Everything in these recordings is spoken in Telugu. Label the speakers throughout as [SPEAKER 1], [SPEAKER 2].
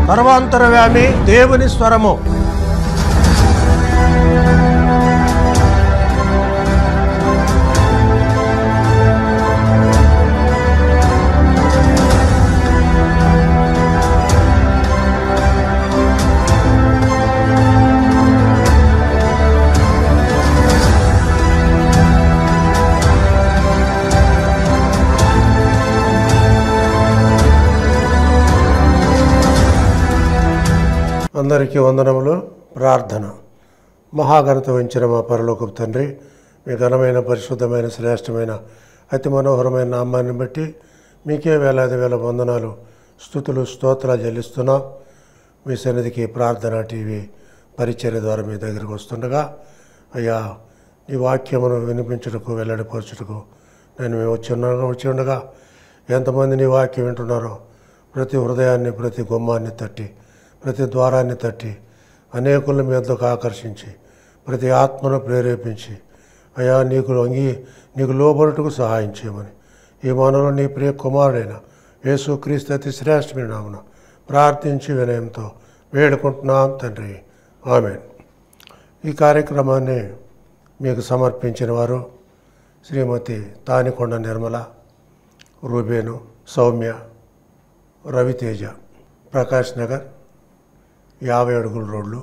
[SPEAKER 1] సర్వాంతరవ్యామి దేవుని స్వరము అందరికీ వందనములు ప్రార్థన మహాఘనత వహించిన మా పరలోకపు తండ్రి మీ ఘనమైన పరిశుద్ధమైన శ్రేష్టమైన అతి మనోహరమైన నామాన్ని బట్టి మీకే వేలాది వేల వందనాలు స్థుతులు స్తోత్రాలు చెల్లిస్తున్నాం మీ సన్నిధికి ప్రార్థన టీవీ పరిచర్య ద్వారా మీ దగ్గరికి వస్తుండగా అయ్యా ఈ వాక్యమును వినిపించుటకు వెల్లడిపరచుటకు నేను మేము వచ్చి ఉన్నాను వచ్చి ఉండగా ఎంతమంది నీ వాక్యం వింటున్నారో ప్రతి హృదయాన్ని ప్రతి గుమ్మాన్ని తట్టి ప్రతి ద్వారాన్ని తట్టి అనేకుల మీదకు ఆకర్షించి ప్రతి ఆత్మను ప్రేరేపించి అయా నీకు అంగీ నీకు లోబడుటకు సహాయం చేయమని ఈ మానవులు నీ ప్రియ కుమారుడైన యేసు క్రీస్తు అతి శ్రేష్టమైన నామున ప్రార్థించి వినయంతో వేడుకుంటున్నాం తండ్రి ఆమెన్ ఈ కార్యక్రమాన్ని మీకు సమర్పించిన వారు శ్రీమతి తానికొండ నిర్మల రూబేను సౌమ్య రవితేజ ప్రకాష్ నగర్ యాభై అడుగుల రోడ్లు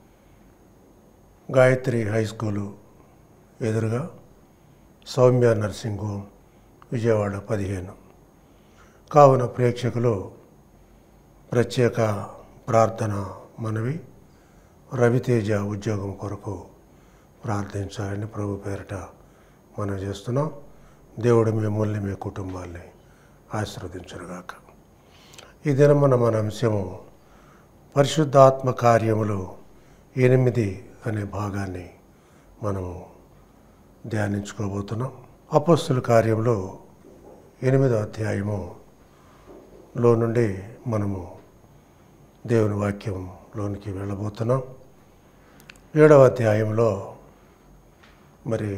[SPEAKER 1] గాయత్రి హై స్కూలు ఎదురుగా సౌమ్య నర్సింగ్ హోమ్ విజయవాడ పదిహేను కావున ప్రేక్షకులు ప్రత్యేక ప్రార్థన మనవి రవితేజ ఉద్యోగం కొరకు ప్రార్థించాలని ప్రభు పేరిట మనం చేస్తున్నాం దేవుడు మిమ్మల్ని మీ కుటుంబాన్ని ఆశీర్వదించునుగాక ఈ దినమున మన అంశము పరిశుద్ధాత్మ కార్యములు ఎనిమిది అనే భాగాన్ని మనము ధ్యానించుకోబోతున్నాం అపస్సుల కార్యములు ఎనిమిదో అధ్యాయములో నుండి మనము దేవుని వాక్యంలోనికి వెళ్ళబోతున్నాం ఏడవ అధ్యాయంలో మరి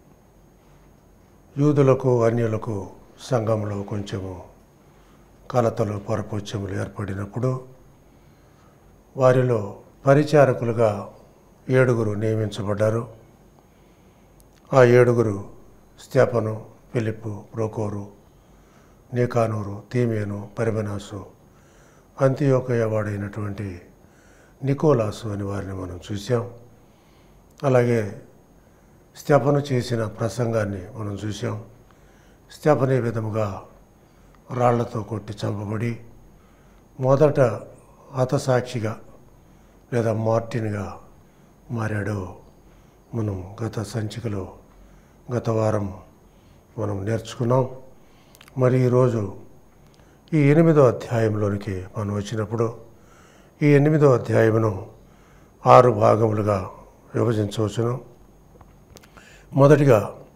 [SPEAKER 1] యూదులకు అన్యులకు సంఘంలో కొంచెము కలతలు పొరపొచ్చములు ఏర్పడినప్పుడు వారిలో పరిచారకులుగా ఏడుగురు నియమించబడ్డారు ఆ ఏడుగురు స్టెపను ఫిలిప్పు బ్రోకోరు నీకానూరు తీమేను పరిమనాసు అంత్యోకయ వాడైనటువంటి నికోలాసు అని వారిని మనం చూసాం అలాగే స్టెపను చేసిన ప్రసంగాన్ని మనం చూసాం స్టెపన్ ఏ విధముగా రాళ్లతో కొట్టి చంపబడి మొదట హతసాక్షిగా లేదా మార్టిన్గా మారాడో మనం గత సంచికలో గత వారం మనం నేర్చుకున్నాం మరి ఈరోజు ఈ ఎనిమిదో అధ్యాయంలోనికి మనం వచ్చినప్పుడు ఈ ఎనిమిదో అధ్యాయమును ఆరు భాగములుగా విభజించవచ్చును మొదటిగా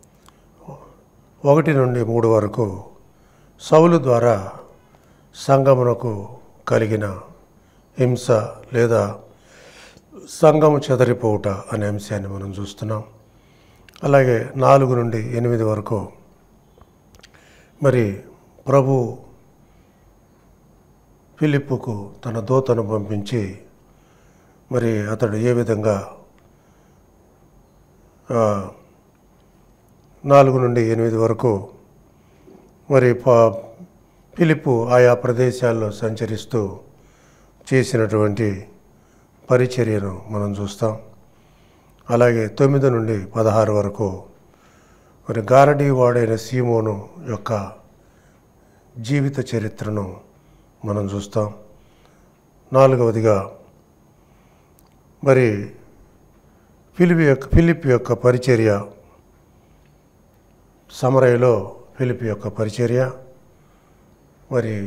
[SPEAKER 1] ఒకటి నుండి మూడు వరకు సౌలు ద్వారా సంగమునకు కలిగిన హింస లేదా సంఘము చెదరిపోవుట అనే అంశాన్ని మనం చూస్తున్నాం అలాగే నాలుగు నుండి ఎనిమిది వరకు మరి ప్రభు ఫిలిప్పుకు తన దూతను పంపించి మరి అతడు ఏ విధంగా ఆ, నాలుగు నుండి ఎనిమిది వరకు మరి ప ఫిలిప్పు ఆయా ప్రదేశాల్లో సంచరిస్తూ చేసినటువంటి పరిచర్యను మనం చూస్తాం అలాగే తొమ్మిది నుండి పదహారు వరకు మరి గారడీ వాడైన సీమోను యొక్క జీవిత చరిత్రను మనం చూస్తాం నాలుగవదిగా మరి ఫిలిప్ యొక్క ఫిలిప్ యొక్క పరిచర్య సమరయలో ఫిలిప్ యొక్క పరిచర్య మరి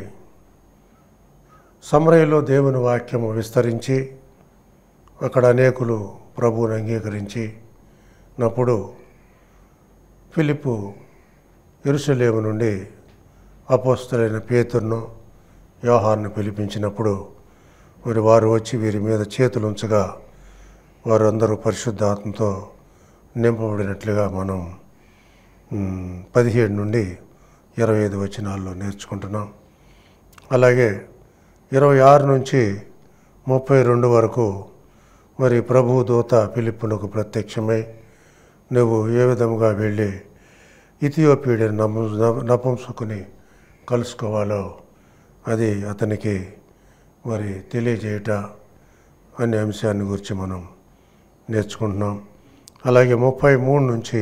[SPEAKER 1] సమరయలో దేవుని వాక్యము విస్తరించి అక్కడ అనేకులు ప్రభువుని అంగీకరించి నప్పుడు ఫిలిప్పు ఎరుసలేము నుండి అపోస్తులైన పేతుర్ను యోహాన్ని పిలిపించినప్పుడు మరి వారు వచ్చి వీరి మీద చేతులు ఉంచగా వారందరూ పరిశుద్ధాత్మతో నింపబడినట్లుగా మనం మ్, పదిహేడు నుండి ఇరవై ఐదు వచనాల్లో నేర్చుకుంటున్నాం అలాగే ఇరవై ఆరు నుంచి ముప్పై రెండు వరకు మరి ప్రభు దూత పిలుపునకు ప్రత్యక్షమై నువ్వు ఏ విధముగా వెళ్ళి ఇథియోపియడిని నపు నపుంసుకుని కలుసుకోవాలో అది అతనికి మరి తెలియజేయట అనే అంశాన్ని గురించి మనం నేర్చుకుంటున్నాం అలాగే ముప్పై మూడు నుంచి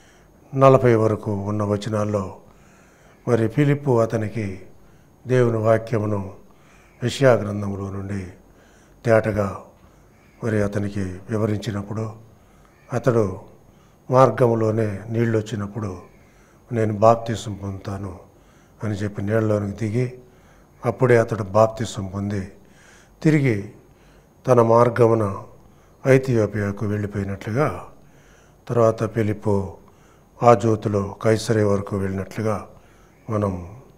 [SPEAKER 1] నలభై వరకు ఉన్న వచనాల్లో మరి ఫిలిప్పు అతనికి దేవుని వాక్యమును విషయా గ్రంథంలో నుండి తేటగా మరి అతనికి వివరించినప్పుడు అతడు మార్గంలోనే నీళ్ళు వచ్చినప్పుడు నేను బాప్తీసం పొందుతాను అని చెప్పి నీళ్ళలోనికి దిగి అప్పుడే అతడు బాప్తీసం పొంది తిరిగి తన మార్గమున ఐథియోపియాకు వెళ్ళిపోయినట్లుగా తర్వాత పిలిపు ఆ జ్యోతిలో కైసరే వరకు వెళ్ళినట్లుగా మనం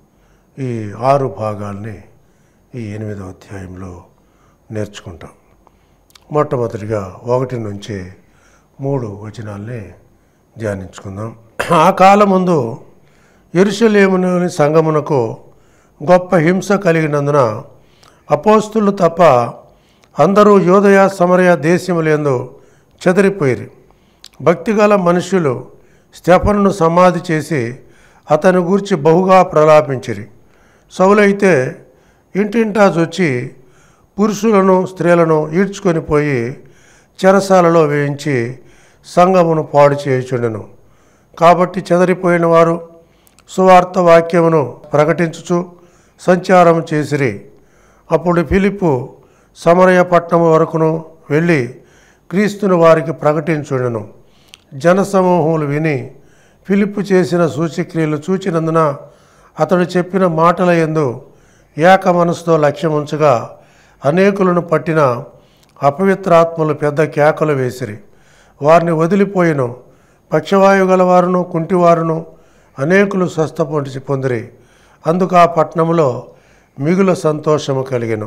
[SPEAKER 1] ఈ ఆరు భాగాల్ని ఈ ఎనిమిదవ అధ్యాయంలో నేర్చుకుంటాం మొట్టమొదటిగా ఒకటి నుంచి మూడు వచనాల్ని ధ్యానించుకుందాం ఆ కాలం ముందు ఎరుషలేములోని సంగమునకు గొప్ప హింస కలిగినందున అపోస్తులు తప్ప అందరూ యోదయ సమరయ దేశములందు చెదిరిపోయిరి భక్తిగల మనుషులు స్టెఫనును సమాధి చేసి అతని గూర్చి బహుగా ప్రలాపించిరి సౌలైతే ఇంటింటా వచ్చి పురుషులను స్త్రీలను ఈడ్చుకొని పోయి చెరసాలలో వేయించి సంగమును పాడు చేయుచుండెను కాబట్టి చెదరిపోయిన వారు సువార్త వాక్యమును ప్రకటించుచు సంచారం చేసిరి అప్పుడు ఫిలిప్పు సమరయ పట్టణం వరకును వెళ్ళి క్రీస్తును వారికి ప్రకటించుండెను జనసమూహములు విని ఫిలిప్పు చేసిన సూచక్రియలు చూచినందున అతడు చెప్పిన మాటల యందు ఏక మనసుతో లక్ష్యముంచగా అనేకులను పట్టిన అపవిత్రాత్మలు పెద్ద కేకలు వేసిరి వారిని వదిలిపోయిను పక్షవాయు గలవారును కుంటివారును అనేకులు స్వస్థ పొంది పొందిరి అందుకు ఆ పట్టణంలో మిగుల సంతోషము కలిగెను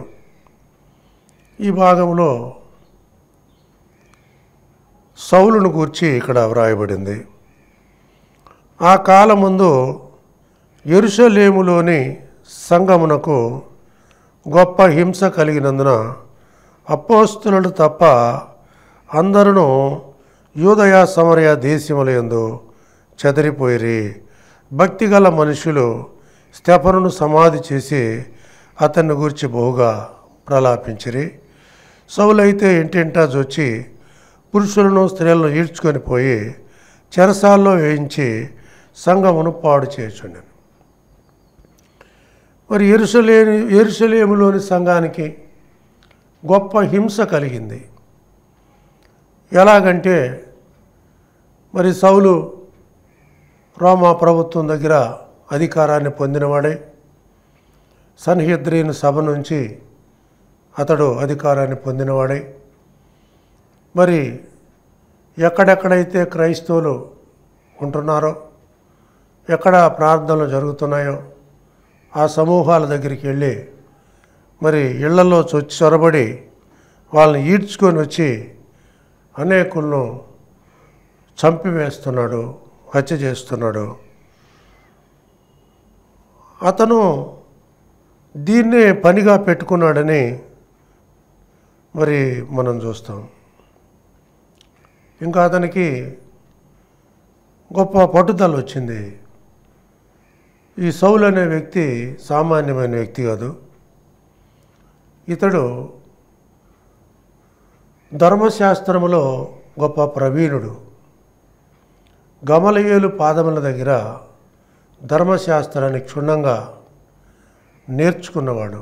[SPEAKER 1] ఈ భాగంలో సౌలును గూర్చి ఇక్కడ వ్రాయబడింది ఆ కాలముందు ఎరుషలేములోని సంగమునకు గొప్ప హింస కలిగినందున అపోస్తులు తప్ప అందరూ యూదయ సమరయ దేశములందు చెదిరిపోయిరి భక్తిగల మనుషులు స్టెఫనును సమాధి చేసి అతన్ని గురించి బహుగా ప్రలాపించిరి సౌలైతే ఇంటింటా జొచ్చి పురుషులను స్త్రీలను ఈడ్చుకొని పోయి చెరసాల్లో వేయించి సంఘమును పాడు చేయుచుండెను మరి ఎరుసలేని ఎరుసలేములోని సంఘానికి గొప్ప హింస కలిగింది ఎలాగంటే మరి సౌలు రోమా ప్రభుత్వం దగ్గర అధికారాన్ని పొందినవాడే సన్హెద్రీన్ సభ నుంచి అతడు అధికారాన్ని పొందినవాడే మరి ఎక్కడెక్కడైతే క్రైస్తవులు ఉంటున్నారో ఎక్కడ ప్రార్థనలు జరుగుతున్నాయో ఆ సమూహాల దగ్గరికి వెళ్ళి మరి ఇళ్లలో చొచ్చి చొరబడి వాళ్ళని ఈడ్చుకొని వచ్చి అనేకులను చంపివేస్తున్నాడు హత్య చేస్తున్నాడు అతను దీన్నే పనిగా పెట్టుకున్నాడని మరి మనం చూస్తాం ఇంకా అతనికి గొప్ప పట్టుదల వచ్చింది ఈ సౌలు అనే వ్యక్తి సామాన్యమైన వ్యక్తి కాదు ఇతడు ధర్మశాస్త్రములో గొప్ప ప్రవీణుడు గమలయేలు పాదముల దగ్గర ధర్మశాస్త్రాన్ని క్షుణ్ణంగా నేర్చుకున్నవాడు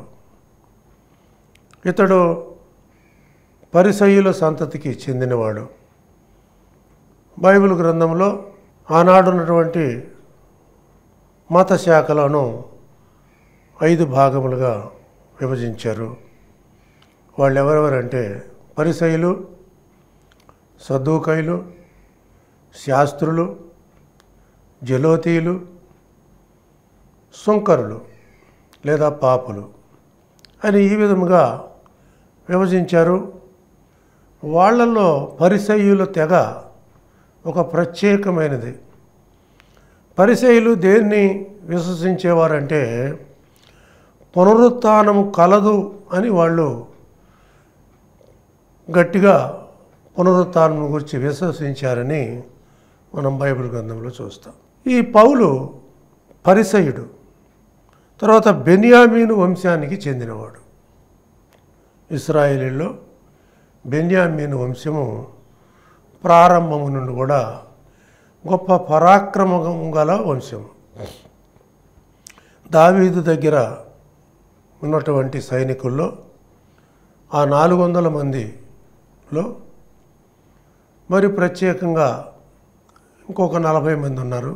[SPEAKER 1] ఇతడు పరిసయ్యుల సంతతికి చెందినవాడు బైబిల్ గ్రంథంలో ఆనాడున్నటువంటి మత శాఖలను ఐదు భాగములుగా విభజించారు వాళ్ళు ఎవరెవరంటే పరిసయులు సద్దూకైలు శాస్త్రులు జలోతీయులు సుంకరులు లేదా పాపులు అని ఈ విధముగా విభజించారు వాళ్ళల్లో పరిసయ్యుల తెగ ఒక ప్రత్యేకమైనది పరిసయులు దేన్ని విశ్వసించేవారంటే పునరుత్థానము కలదు అని వాళ్ళు గట్టిగా పునరుత్థానం గురించి విశ్వసించారని మనం బైబిల్ గ్రంథంలో చూస్తాం ఈ పౌలు పరిసయుడు తర్వాత బెన్యామీను వంశానికి చెందినవాడు ఇస్రాయేలీలో బెన్యామీను వంశము ప్రారంభము నుండి కూడా గొప్ప పరాక్రమం గల వంశం దావీదు దగ్గర ఉన్నటువంటి సైనికుల్లో ఆ నాలుగు వందల మందిలో మరి ప్రత్యేకంగా ఇంకొక నలభై మంది ఉన్నారు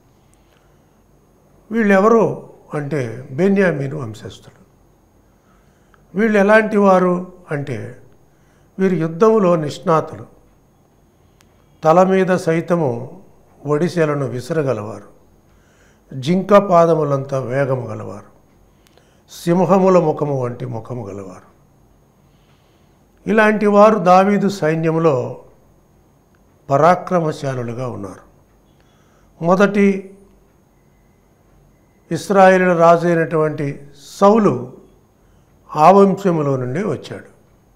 [SPEAKER 1] వీళ్ళెవరు అంటే బెన్యామీను వంశస్థులు వీళ్ళు ఎలాంటి వారు అంటే వీరు యుద్ధములో నిష్ణాతులు తల మీద సైతము ఒడిశెలను విసరగలవారు జింక పాదములంతా వేగము గలవారు సింహముల ముఖము వంటి ముఖము గలవారు ఇలాంటి వారు దావీదు సైన్యంలో పరాక్రమశాలులుగా ఉన్నారు మొదటి ఇస్రాయేల్ రాజు అయినటువంటి సౌలు ఆ వంశములో నుండి వచ్చాడు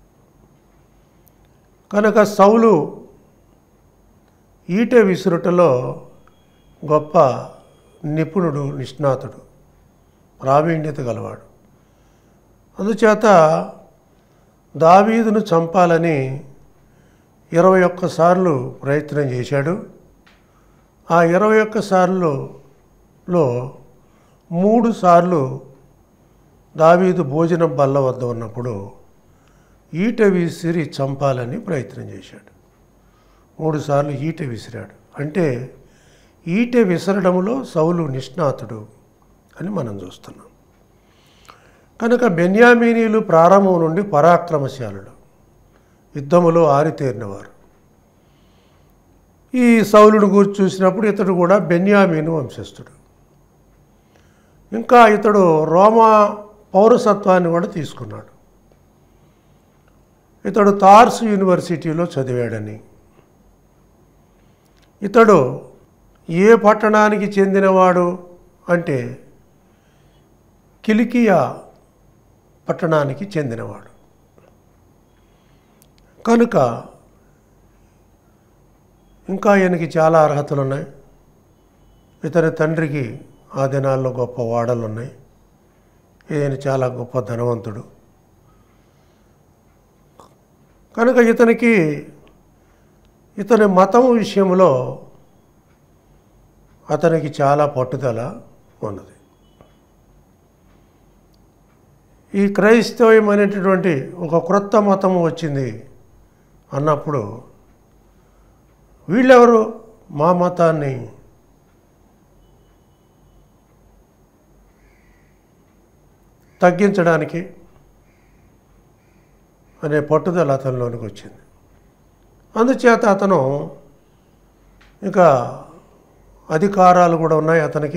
[SPEAKER 1] కనుక సౌలు ఈట విసురుటలో గొప్ప నిపుణుడు నిష్ణాతుడు ప్రావీణ్యత గలవాడు అందుచేత దావీదును చంపాలని ఇరవై ఒక్కసార్లు ప్రయత్నం చేశాడు ఆ ఇరవై ఒక్కసార్లు లో మూడు సార్లు దావీదు భోజనం బల్ల వద్ద ఉన్నప్పుడు ఈట విసిరి చంపాలని ప్రయత్నం చేశాడు మూడుసార్లు ఈట విసిరాడు అంటే ఈట విసరడంలో సౌలు నిష్ణాతుడు అని మనం చూస్తున్నాం కనుక బెన్యామీనీలు ప్రారంభం నుండి పరాక్రమశాలుడు యుద్ధములో ఆరితేరినవారు ఈ సౌలుడు గురించి చూసినప్పుడు ఇతడు కూడా బెన్యామీను వంశస్థుడు ఇంకా ఇతడు రోమా పౌరసత్వాన్ని కూడా తీసుకున్నాడు ఇతడు తార్స్ యూనివర్సిటీలో చదివాడని ఇతడు ఏ పట్టణానికి చెందినవాడు అంటే కిలికియా పట్టణానికి చెందినవాడు కనుక ఇంకా ఈయనకి చాలా అర్హతలు ఉన్నాయి ఇతని తండ్రికి ఆ దినాల్లో గొప్ప వాడలు ఉన్నాయి ఈయన చాలా గొప్ప ధనవంతుడు కనుక ఇతనికి ఇతని మతం విషయంలో అతనికి చాలా పట్టుదల ఉన్నది ఈ క్రైస్తవం అనేటటువంటి ఒక క్రొత్త మతం వచ్చింది అన్నప్పుడు వీళ్ళెవరు మా మతాన్ని తగ్గించడానికి అనే పట్టుదల అతనిలోనికి వచ్చింది అందుచేత అతను ఇక అధికారాలు కూడా ఉన్నాయి అతనికి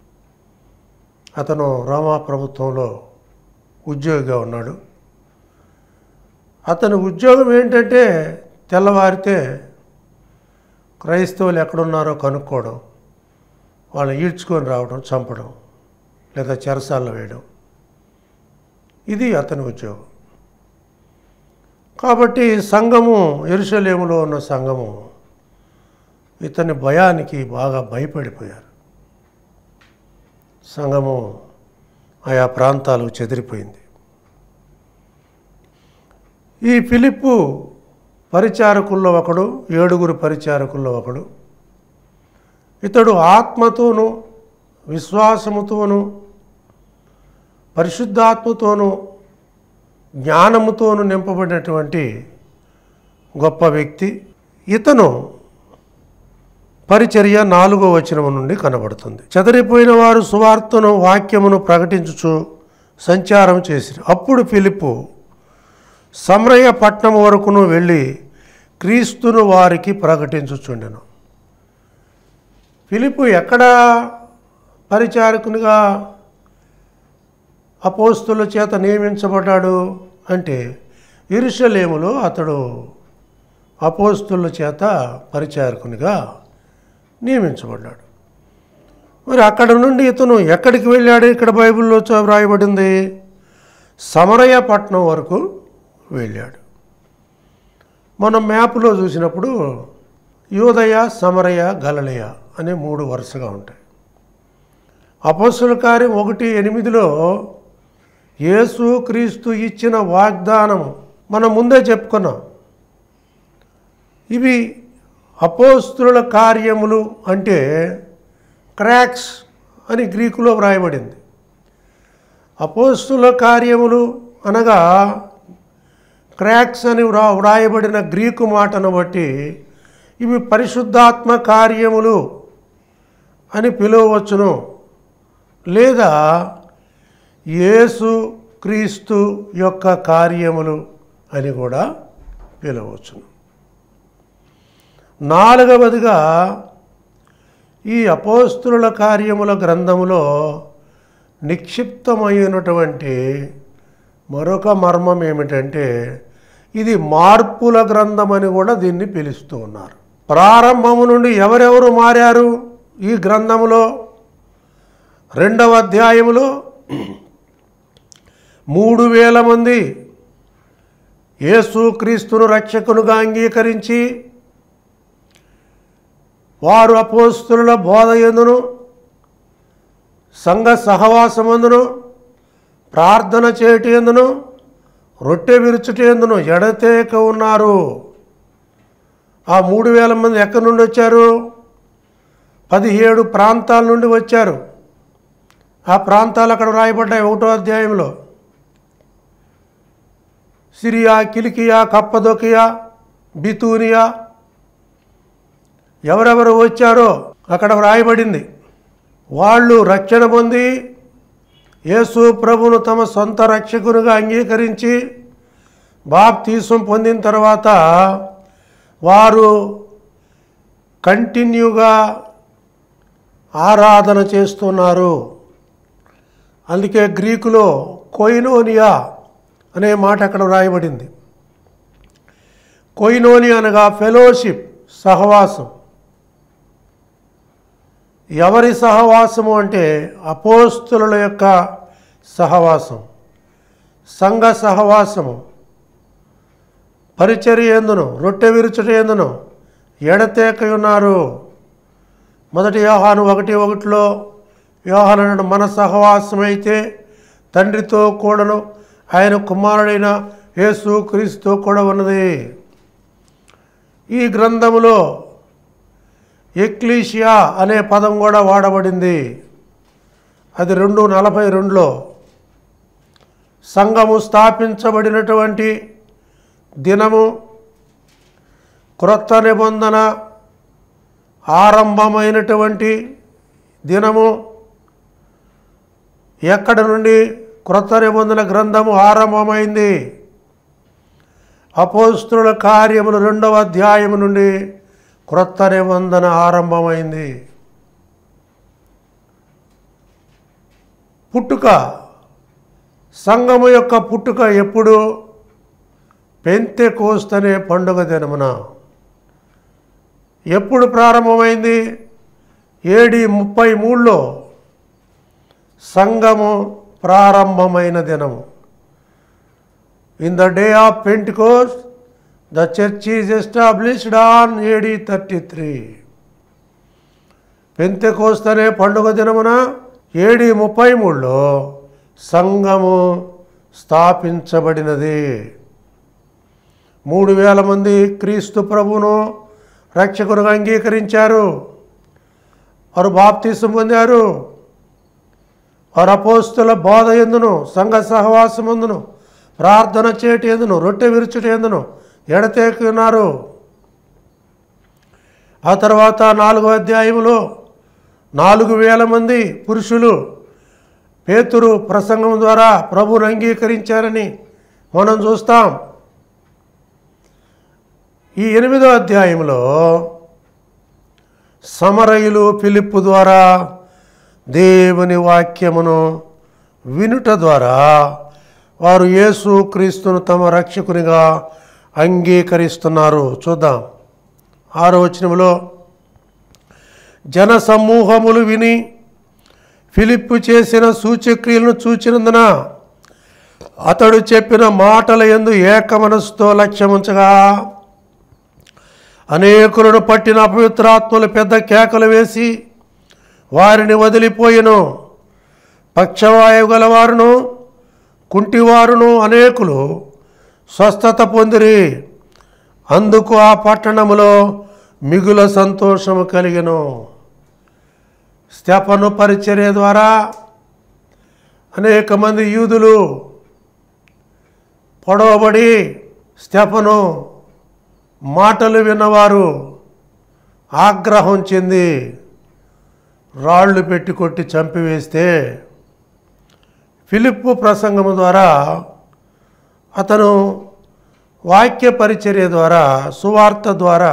[SPEAKER 1] అతను రామా ప్రభుత్వంలో ఉద్యోగిగా ఉన్నాడు అతని ఉద్యోగం ఏంటంటే తెల్లవారితే క్రైస్తవులు ఎక్కడున్నారో కనుక్కోవడం వాళ్ళని ఈడ్చుకొని రావడం చంపడం లేదా చెరసాల్లో వేయడం ఇది అతని ఉద్యోగం కాబట్టి సంఘము ఎరుసలేములో ఉన్న సంఘము ఇతని భయానికి బాగా భయపడిపోయారు సంఘము ఆయా ప్రాంతాలు చెదిరిపోయింది ఈ ఫిలిప్పు పరిచారకుల్లో ఒకడు ఏడుగురు పరిచారకుల్లో ఒకడు ఇతడు ఆత్మతోనూ విశ్వాసముతోనూ పరిశుద్ధాత్మతోనూ జ్ఞానముతోనూ నింపబడినటువంటి గొప్ప వ్యక్తి ఇతను పరిచర్య నాలుగో వచనం నుండి కనబడుతుంది చెదరిపోయిన వారు సువార్తను వాక్యమును ప్రకటించుచు సంచారం చేసి అప్పుడు ఫిలిప్పు సమరయ పట్నం వరకును వెళ్ళి క్రీస్తును వారికి ప్రకటించుచుండెను ఫిలిప్పు ఎక్కడ పరిచారకునిగా అపోస్తుల చేత నియమించబడ్డాడు అంటే ఇరుషలేములో అతడు అపోస్తుల చేత పరిచారకునిగా నియమించబడ్డాడు మరి మరి అక్కడ నుండి ఇతను ఎక్కడికి వెళ్ళాడు ఇక్కడ బైబిల్లో చ- వ్రాయబడింది సమరయ పట్నం వరకు వెళ్ళాడు మనం మ్యాప్లో చూసినప్పుడు యోదయ సమరయ గలలయ అనే మూడు వరుసగా ఉంటాయి అపస్సుల కార్యం ఒకటి ఎనిమిదిలో యేసు క్రీస్తు ఇచ్చిన వాగ్దానం మనం ముందే చెప్పుకున్నాం ఇవి అపోస్తుల కార్యములు అంటే క్రాక్స్ అని గ్రీకులో వ్రాయబడింది అపోస్తుల కార్యములు అనగా క్రాక్స్ అని వ్రా వ్రాయబడిన గ్రీకు మాటను బట్టి ఇవి పరిశుద్ధాత్మ కార్యములు అని పిలువవచ్చును లేదా యేసు క్రీస్తు యొక్క కార్యములు అని కూడా పిలవచ్చును నాలుగవదిగా ఈ అపోస్తుల కార్యముల గ్రంథములో నిక్షిప్తమైనటువంటి మరొక మర్మం ఏమిటంటే ఇది మార్పుల గ్రంథం అని కూడా దీన్ని పిలుస్తూ ఉన్నారు ప్రారంభము నుండి ఎవరెవరు మారారు ఈ గ్రంథములో రెండవ అధ్యాయములో మూడు వేల మంది యేసుక్రీస్తును రక్షకునుగా అంగీకరించి వారు అపోస్తుల బోధ ఎందును సంఘ సహవాసమందును ప్రార్థన చేయటి ఎందును రొట్టె విరుచుటి ఎందును ఎడతేక ఉన్నారు ఆ మూడు వేల మంది ఎక్కడి నుండి వచ్చారు పదిహేడు ప్రాంతాల నుండి వచ్చారు ఆ ప్రాంతాలు అక్కడ రాయబడ్డాయి ఒకటో అధ్యాయంలో సిరియా కిలికియా కప్పదొకియా బితూనియా ఎవరెవరు వచ్చారో అక్కడ వ్రాయబడింది వాళ్ళు రక్షణ పొంది యేసు ప్రభును తమ సొంత రక్షకునిగా అంగీకరించి బాప్తీసం పొందిన తర్వాత వారు కంటిన్యూగా ఆరాధన చేస్తున్నారు అందుకే గ్రీకులో కొయినోనియా అనే మాట అక్కడ వ్రాయబడింది కొయినోని అనగా ఫెలోషిప్ సహవాసం ఎవరి సహవాసము అంటే అపోస్తుల యొక్క సహవాసం సంఘ సహవాసము పరిచర్య ఎందును రొట్టె విరుచుట ఎందును ఎడతేక ఉన్నారు మొదటి యోహాను ఒకటి ఒకటిలో యోహాను మన సహవాసం అయితే తండ్రితో కూడాను ఆయన కుమారుడైన యేసు క్రీస్తు కూడా ఉన్నది ఈ గ్రంథములో ఎక్లీషియా అనే పదం కూడా వాడబడింది అది రెండు నలభై రెండులో సంఘము స్థాపించబడినటువంటి దినము క్రొత్త నిబంధన ఆరంభమైనటువంటి దినము ఎక్కడి నుండి క్రొత్త నిబంధన గ్రంథము ఆరంభమైంది అపోస్తుల కార్యములు రెండవ అధ్యాయము నుండి క్రొత్త నిబంధన ఆరంభమైంది పుట్టుక సంఘము యొక్క పుట్టుక ఎప్పుడు పెంతె కోస్తనే పండుగ దినమున ఎప్పుడు ప్రారంభమైంది ఏడి ముప్పై మూడులో సంఘము ప్రారంభమైన దినము in the day of Pentecost the church is established on AD thirty three పెంతెకోస్తనే పండుగ దినమున ఏడి ముప్పై మూడులో సంఘము స్థాపించబడినది మూడు వేల మంది క్రీస్తు ప్రభువును రక్షకునిగా అంగీకరించారు వారు బాప్తీసం పొందారు వారు అపోస్తుల బోధ ఎందును సంఘ సహవాసమందును ప్రార్థన చేయటి ఎందును రొట్టె విరుచుట ఎందును ఎడతేకి ఉన్నారు ఆ తర్వాత నాలుగో అధ్యాయంలో నాలుగు వేల మంది పురుషులు పేతురు ప్రసంగం ద్వారా ప్రభువును అంగీకరించారని మనం చూస్తాం ఈ ఎనిమిదో అధ్యాయంలో సమరయులు పిలుపు ద్వారా దేవుని వాక్యమును వినుట ద్వారా వారు యేసు క్రీస్తును తమ రక్షకునిగా అంగీకరిస్తున్నారు చూద్దాం ఆరో వచనములో జన సమూహములు విని ఫిలిప్పు చేసిన సూచక్రియలను చూచినందున అతడు చెప్పిన మాటల యందు ఏక మనసుతో లక్ష్యముంచగా అనేకులను పట్టిన అపవిత్రాత్మలు పెద్ద కేకలు వేసి వారిని వదిలిపోయెను పక్షవాయువు గలవారును కుంటివారును అనేకులు స్వస్థత పొందిరి అందుకు ఆ పట్టణములో మిగుల సంతోషము కలిగెను స్తెపను పరిచర్య ద్వారా అనేక మంది యూదులు పొడవబడి స్తెపను మాటలు విన్నవారు ఆగ్రహం చెంది రాళ్ళు పెట్టి కొట్టి చంపివేస్తే ఫిలిప్పు ప్రసంగము ద్వారా అతను వాక్య పరిచర్య ద్వారా సువార్త ద్వారా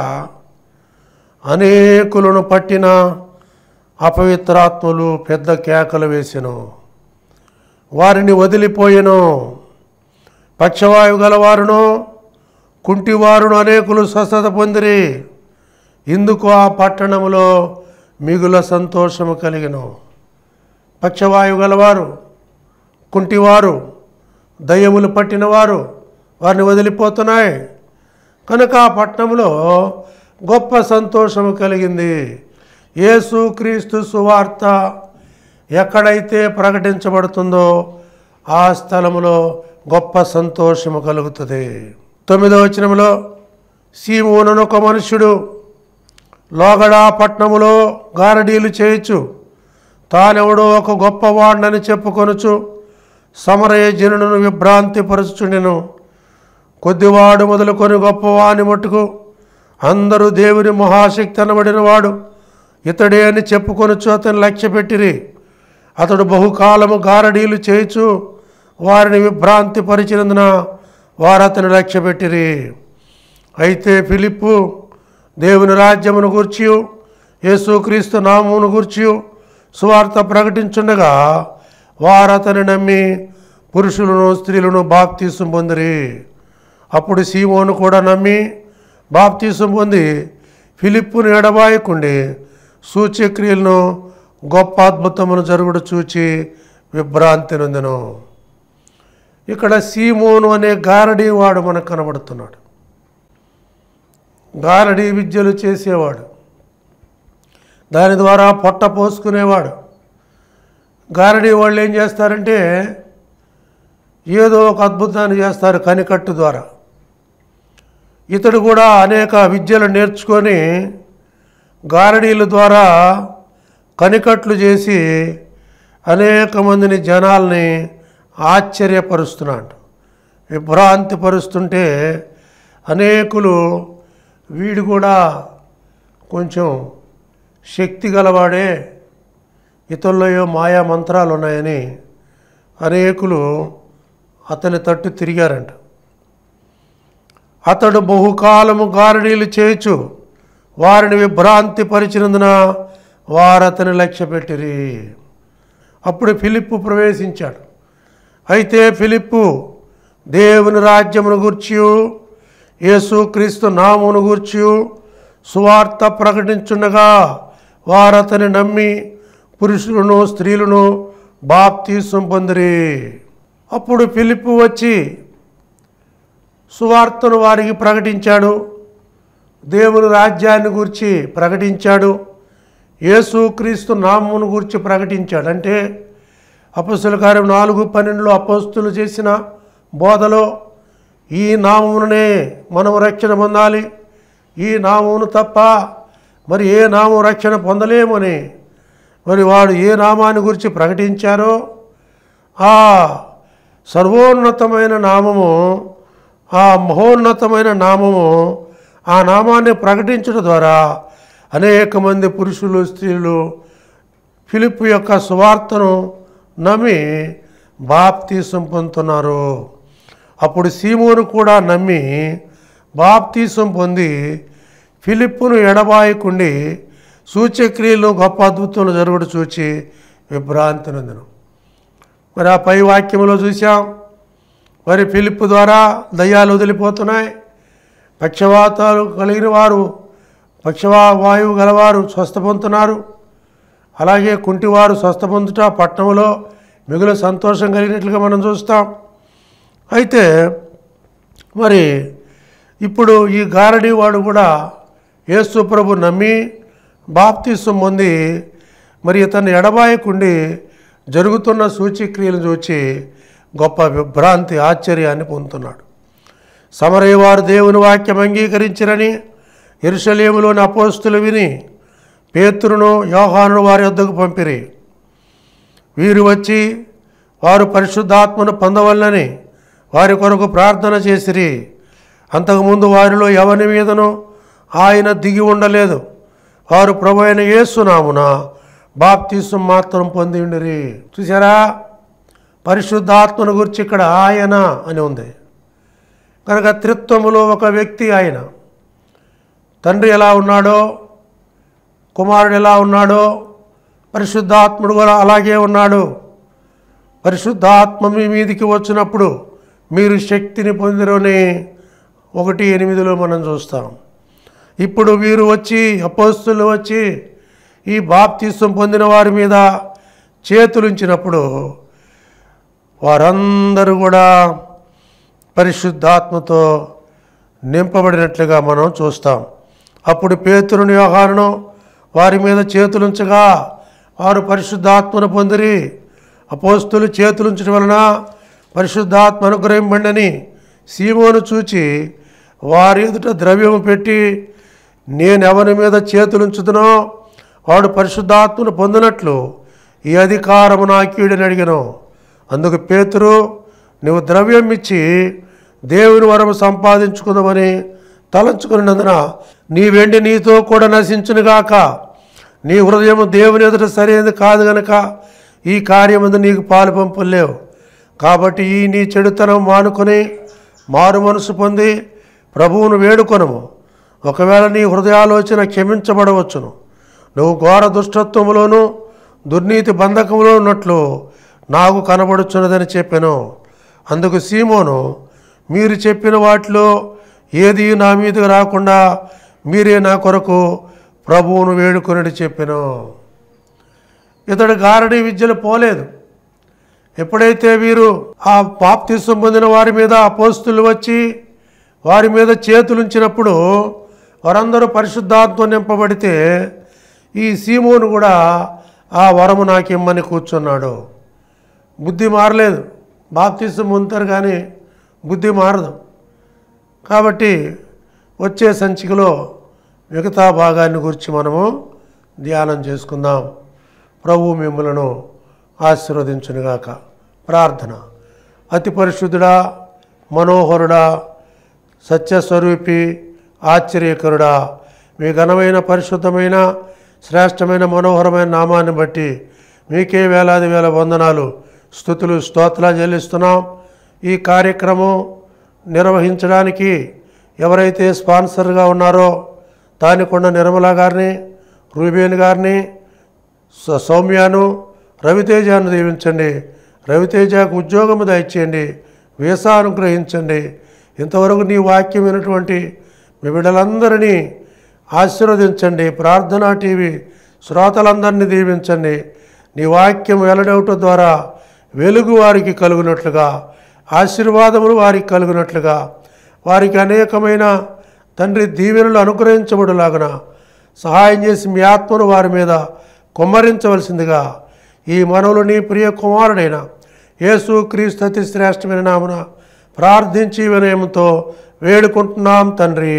[SPEAKER 1] అనేకులను పట్టిన అపవిత్రాత్మలు పెద్ద కేకలు వేసెను వారిని వదిలిపోయెను పక్షవాయువు గలవారును కుంటివారును అనేకులు స్వస్థత పొందిరి ఇందుకు ఆ పట్టణములో మిగుల సంతోషము కలిగెను పక్షవాయువు గలవారు కుంటివారు దయ్యములు పట్టినవారు వారిని వదిలిపోతున్నాయి కనుక ఆ పట్టణంలో గొప్ప సంతోషము కలిగింది యేసు క్రీస్తు సువార్త ఎక్కడైతే ప్రకటించబడుతుందో ఆ స్థలములో గొప్ప సంతోషము కలుగుతుంది తొమ్మిదవ వచనములో సీమోనను ఒక మనుష్యుడు లోగడా పట్నములో గారడీలు చేయొచ్చు తానెవడో ఒక గొప్పవాడినని చెప్పుకొనుచు సమరయ జనులను విభ్రాంతి పరుచుచుండెను కొద్దివాడు మొదలుకొని గొప్పవాని మట్టుకు అందరూ దేవుని మహాశక్తి అనబడిన వాడు ఇతడే అని చెప్పుకొనొచ్చు అతను లక్ష్య పెట్టిరి అతడు బహుకాలము గారడీలు చేయుచు వారిని విభ్రాంతి పరిచినందున వారు అతని లక్ష్య పెట్టిరి అయితే ఫిలిప్పు దేవుని రాజ్యమును గూర్చి యేసుక్రీస్తు నామమును గూర్చి సువార్త ప్రకటించుండగా వారు అతని నమ్మి పురుషులను స్త్రీలను బాప్తీసం పొందిరి అప్పుడు సీమోను కూడా నమ్మి బాప్తీసం పొంది ఫిలిప్పును ఎడబాయకుండి సూచ్యక్రియలను గొప్ప అద్భుతమును జరుగుడు చూచి విభ్రాంతి నొందెను ఇక్కడ సీమోను అనే గారడీ వాడు మనకు కనబడుతున్నాడు గారడీ విద్యలు చేసేవాడు దాని ద్వారా పొట్ట పోసుకునేవాడు గారడీ వాళ్ళు ఏం చేస్తారంటే ఏదో ఒక అద్భుతాన్ని చేస్తారు కనికట్టు ద్వారా ఇతడు కూడా అనేక విద్యలు నేర్చుకొని గారడీల ద్వారా కనికట్లు చేసి అనేక మందిని జనాల్ని ఆశ్చర్యపరుస్తున్నాడు విభ్రాంతి పరుస్తుంటే అనేకులు వీడు కూడా కొంచెం శక్తి గలవాడే ఇతరుల్లో ఏవో మాయా మంత్రాలు ఉన్నాయని అనేకులు అతని తట్టు తిరిగారంట అతడు బహుకాలము గారడీలు చేయొచ్చు వారిని విభ్రాంతి పరిచినందున వారు అతని లక్ష్య పెట్టిరి అప్పుడు ఫిలిప్పు ప్రవేశించాడు అయితే ఫిలిప్పు దేవుని రాజ్యమును గూర్చి యేసుక్రీస్తు నామును గూర్చి సువార్త ప్రకటించుండగా వారు అతని నమ్మి పురుషులను స్త్రీలను బాప్తీసం పొందిరి అప్పుడు ఫిలిప్పు వచ్చి సువార్తను వారికి ప్రకటించాడు దేవుని రాజ్యాన్ని గురించి ప్రకటించాడు యేసుక్రీస్తు నామమును గురించి ప్రకటించాడు అంటే అపస్తుల కార్యం నాలుగు పన్నెండులో అపస్తులు చేసిన బోధలో ఈ నామమునే మనం రక్షణ పొందాలి ఈ నామమును తప్ప మరి ఏ నామం రక్షణ పొందలేమని మరి వాడు ఏ నామాన్ని గురించి ప్రకటించారో ఆ సర్వోన్నతమైన నామము ఆ మహోన్నతమైన నామము ఆ నామాన్ని ప్రకటించడం ద్వారా అనేక మంది పురుషులు స్త్రీలు ఫిలిప్ యొక్క సువార్తను నమ్మి బాప్తీసం పొందుతున్నారు అప్పుడు సీమోను కూడా నమ్మి బాప్తీసం పొంది ఫిలిప్పును ఎడబాయకుండి సూచ్యక్రియలు గొప్ప అద్భుతములు జరుగుడు చూచి విభ్రాంతి నొందెను మరి ఆ పై వాక్యంలో చూసాం మరి ఫిలిప్ ద్వారా దయ్యాలు వదిలిపోతున్నాయి పక్షవాతాలు కలిగిన వారు పక్షవా వాయువు గలవారు స్వస్థ పొందుతున్నారు అలాగే కుంటివారు స్వస్థ పొందుట పట్టణంలో మిగులు సంతోషం కలిగినట్లుగా మనం చూస్తాం అయితే మరి ఇప్పుడు ఈ గారడి వాడు కూడా యేసు ప్రభు నమ్మి బాప్తీసం పొంది మరి ఇతన్ని ఎడబాయకుండి జరుగుతున్న సూచిక్రియలు చూచి గొప్ప విభ్రాంతి ఆశ్చర్యాన్ని పొందుతున్నాడు సమరయ్యవారు దేవుని వాక్యం అంగీకరించిరని ఎరుసలేములోని అపోస్తులు విని పేతురును యోహాను వారి వద్దకు పంపిరి వీరు వచ్చి వారు పరిశుద్ధాత్మను పొందవల్లని వారి కొరకు ప్రార్థన చేసిరి అంతకుముందు వారిలో ఎవరి మీదను ఆయన దిగి ఉండలేదు వారు ప్రభు అయిన యేసునామున బాప్తీసం మాత్రం పొంది ఉండిరి చూసారా పరిశుద్ధాత్మను గురించి ఇక్కడ ఆయన అని ఉంది కనుక త్రిత్వములో ఒక వ్యక్తి ఆయన తండ్రి ఎలా ఉన్నాడో కుమారుడు ఎలా ఉన్నాడో పరిశుద్ధాత్ముడు కూడా అలాగే ఉన్నాడు పరిశుద్ధాత్మ మీ మీదికి వచ్చినప్పుడు మీరు శక్తిని పొందిరని ఒకటి ఎనిమిదిలో మనం చూస్తాం ఇప్పుడు వీరు వచ్చి అపోస్తులు వచ్చి ఈ బాప్తీసం పొందిన వారి మీద చేతులుంచినప్పుడు వారందరూ కూడా పరిశుద్ధాత్మతో నింపబడినట్లుగా మనం చూస్తాం అప్పుడు పేతురుని వ్యవహారం వారి మీద చేతులుంచగా వారు పరిశుద్ధాత్మను పొందిరి అపోస్తులు చేతులుంచడం వలన పరిశుద్ధాత్మ అనుగ్రహింపండని సీమోను చూచి వారి ఎదుట ద్రవ్యం పెట్టి నేను ఎవరి మీద చేతులుంచుతునో వాడు పరిశుద్ధాత్మను పొందినట్లు ఈ అధికారము నాకీడని అడిగాను అందుకు పేతురు నువ్వు ద్రవ్యం ఇచ్చి దేవుని వరము సంపాదించుకుందామని తలంచుకున్నందున నీ వెండి నీతో కూడా నశించునుగాక నీ హృదయం దేవుని ఎదుట సరైనది కాదు గనక ఈ కార్యమందు నీకు పాలు పంపులు లేవు కాబట్టి ఈ నీ చెడుతనం మానుకొని మారు మనసు పొంది ప్రభువును వేడుకొనము ఒకవేళ నీ హృదయాలోచన క్షమించబడవచ్చును నువ్వు ఘోర దుష్టత్వములోను దుర్నీతి బంధకములో ఉన్నట్లు నాకు కనబడుచున్నదని చెప్పాను అందుకు సీమోను మీరు చెప్పిన వాటిలో ఏది నా మీదకి రాకుండా మీరే నా కొరకు ప్రభువును వేడుకొనని చెప్పాను ఇతడు గారడీ విద్యలు పోలేదు ఎప్పుడైతే వీరు ఆ బాప్తిసం పొందిన వారి మీద అపోస్తులు వచ్చి వారి మీద చేతులుంచినప్పుడు వారందరూ పరిశుద్ధాత్మ నింపబడితే ఈ సీమోను కూడా ఆ వరము నాకిమ్మని కూర్చున్నాడు బుద్ధి మారలేదు బాప్తిసం పొందుతారు కానీ బుద్ధి మారదు కాబట్టి వచ్చే సంచికలో మిగతా భాగాన్ని గురించి మనము ధ్యానం చేసుకుందాం ప్రభు మిమ్మలను ఆశీర్వదించునుగాక ప్రార్థన అతి పరిశుద్ధుడా మనోహరుడా సత్యస్వరూపి ఆశ్చర్యకరుడా మీ ఘనమైన పరిశుద్ధమైన శ్రేష్టమైన మనోహరమైన నామాన్ని బట్టి మీకే వేలాది వేల వందనాలు స్థుతులు స్తోత్రాలు చెల్లిస్తున్నాం ఈ కార్యక్రమం నిర్వహించడానికి ఎవరైతే స్పాన్సర్గా ఉన్నారో తానికొండ నిర్మల గారిని రూబేన్ గారిని స- సౌమ్యను రవితేజను దీవించండి రవితేజకు ఉద్యోగము దయచేయండి వీసా అనుగ్రహించండి ఇంతవరకు నీ వాక్యం వినటువంటి మీ బిడ్డలందరినీ ఆశీర్వదించండి ప్రార్థనా టీవీ శ్రోతలందరినీ దీవించండి నీ వాక్యం వెల్లడవటం ద్వారా వెలుగు వారికి కలుగునట్లుగా ఆశీర్వాదములు వారికి కలుగునట్లుగా వారికి అనేకమైన తండ్రి దీవెనలు అనుగ్రహించబడులాగన సహాయం చేసి మీ ఆత్మను వారి మీద కుమ్మరించవలసిందిగా ఈ మనవులు నీ ప్రియ కుమారుడైన యేసు క్రీస్తు అతి శ్రేష్టమైన నామున ప్రార్థించి వినయంతో వేడుకుంటున్నాం తండ్రి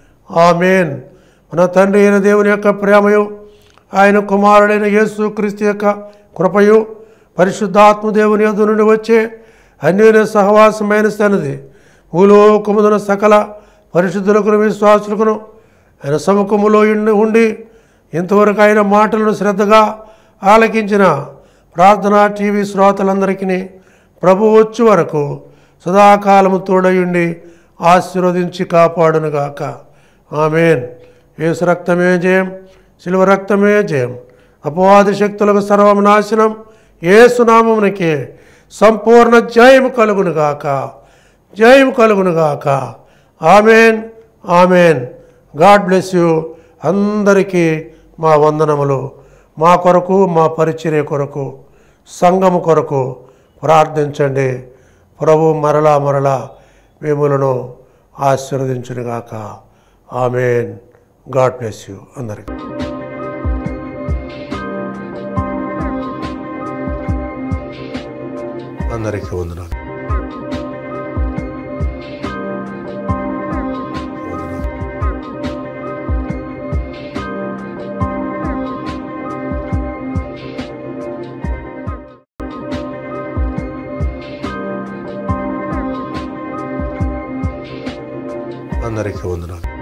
[SPEAKER 1] ఆమెన్ మన తండ్రి అయిన దేవుని యొక్క ప్రేమయు ఆయన కుమారుడైన యేసు క్రీస్తు యొక్క కృపయు పరిశుద్ధాత్మ దేవుని యొద్ద నుండి వచ్చే అన్యోన్య సహవాసమైన సన్నది భూలోకముదున సకల పరిశుద్ధులకును విశ్వాసులకును ఆయన సముఖములో ఉండి ఉండి ఇంతవరకు ఆయన మాటలను శ్రద్ధగా ఆలకించిన ప్రార్థనా టీవీ శ్రోతలందరికీ ప్రభు వచ్చి వరకు సదాకాలము తోడయుండి ఆశీర్వదించి కాపాడునుగాక ఆమెన్ యేసు రక్తమే జయం శిలువ రక్తమే జయం అపవాది శక్తులకు సర్వం నాశనం ఏసునామమునకే సంపూర్ణ జయము కలుగునుగాక జయము కలుగునుగాక amen amen God bless you అందరికీ మా వందనములు మా కొరకు మా పరిచర్య కొరకు సంఘము కొరకు ప్రార్థించండి ప్రభు మరలా మరలా మిమ్మలను ఆశీర్వదించునుగాక ఆమెన్ గాడ్ బ్లెస్ యూ అందరికీ అందరికీ వందనాలు వందనాలు. అందరికీ వందనాలు